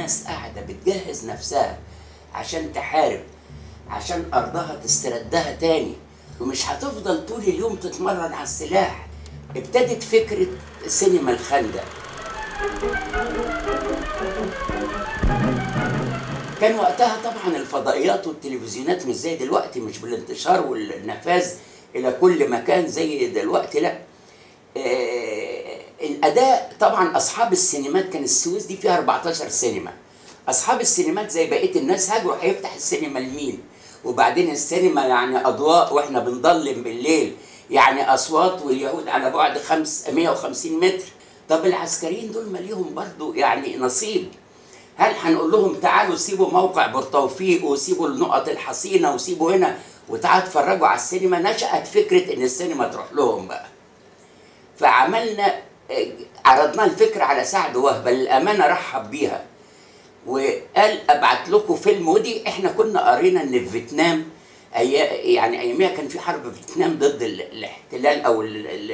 الناس قاعدة بتجهز نفسها عشان تحارب عشان أرضها تستردها تاني ومش هتفضل طول اليوم تتمرن على السلاح ابتدت فكرة سينما الخندق كان وقتها طبعا الفضائيات والتلفزيونات مش زي دلوقتي مش بالانتشار والنفاذ الى كل مكان زي دلوقتي لا آه الاداء طبعا اصحاب السينمات كان السويس دي فيها 14 سينما اصحاب السينمات زي بقيه الناس هاجروا هيفتح السينما لمين وبعدين السينما يعني اضواء واحنا بنضلم بالليل يعني اصوات واليهود على بعد خمس 150 متر طب العسكريين دول ما ليهم برضو يعني نصيب هل هنقول لهم تعالوا سيبوا موقع بورتوفيق وسيبوا النقط الحصينه وسيبوا هنا وتعالوا اتفرجوا على السينما نشأت فكره ان السينما تروح لهم بقى فعملنا عرضنا الفكره على سعد وهبه للامانه رحب بيها وقال ابعت لكم فيلم ودي احنا كنا قرينا ان في فيتنام يعني اياميها كان في حرب في فيتنام ضد الاحتلال او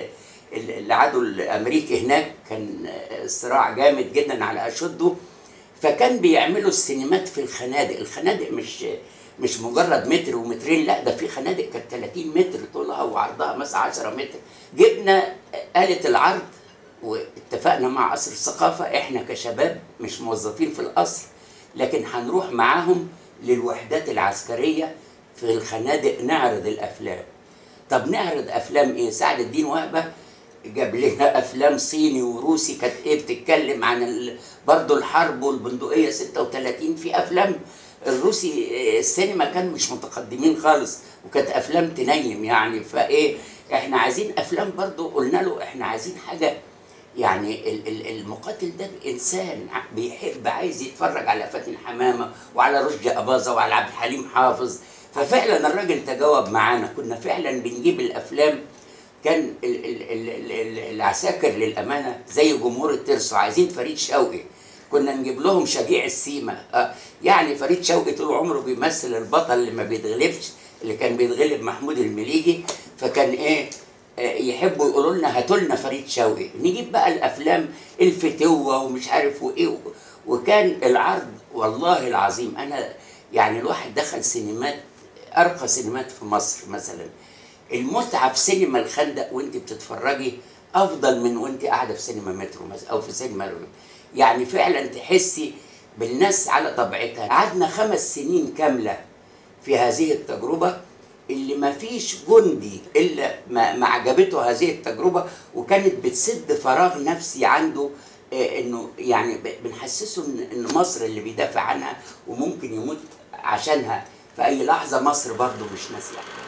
العدو الامريكي هناك كان صراع جامد جدا على اشده فكان بيعملوا السينمات في الخنادق الخنادق مش مش مجرد متر ومترين لا ده في خنادق كانت 30 متر طولها وعرضها مثلا 10 متر جبنا آلة العرض واتفقنا مع قصر الثقافة احنا كشباب مش موظفين في القصر لكن هنروح معاهم للوحدات العسكرية في الخنادق نعرض الأفلام طب نعرض أفلام إيه؟ سعد الدين وهبة جاب لنا افلام صيني وروسي كانت ايه بتتكلم عن ال... برضه الحرب والبندقيه 36 في افلام الروسي السينما كان مش متقدمين خالص وكانت افلام تنيم يعني فايه احنا عايزين افلام برضه قلنا له احنا عايزين حاجه يعني المقاتل ده انسان بيحب عايز يتفرج على فاتن حمامه وعلى رشدي اباظه وعلى عبد الحليم حافظ ففعلا الراجل تجاوب معانا كنا فعلا بنجيب الافلام كان ال ال ال ال العساكر للامانه زي جمهور الترسو عايزين فريد شوقي كنا نجيب لهم شجيع السيما آه يعني فريد شوقي طول عمره بيمثل البطل اللي ما بيتغلبش اللي كان بيتغلب محمود المليجي فكان ايه آه يحبوا يقولوا لنا هاتوا لنا فريد شوقي نجيب بقى الافلام الفتوه ومش عارف وايه وكان العرض والله العظيم انا يعني الواحد دخل سينمات ارقى سينمات في مصر مثلا المتعه في سينما الخندق وانت بتتفرجي افضل من وانت قاعده في سينما مترو مثلا او في سينما رومي. يعني فعلا تحسي بالناس على طبيعتها قعدنا خمس سنين كامله في هذه التجربه اللي ما فيش جندي الا ما, ما عجبته هذه التجربه وكانت بتسد فراغ نفسي عنده آه انه يعني بنحسسه ان ان مصر اللي بيدافع عنها وممكن يموت عشانها في اي لحظه مصر برضه مش ناسيه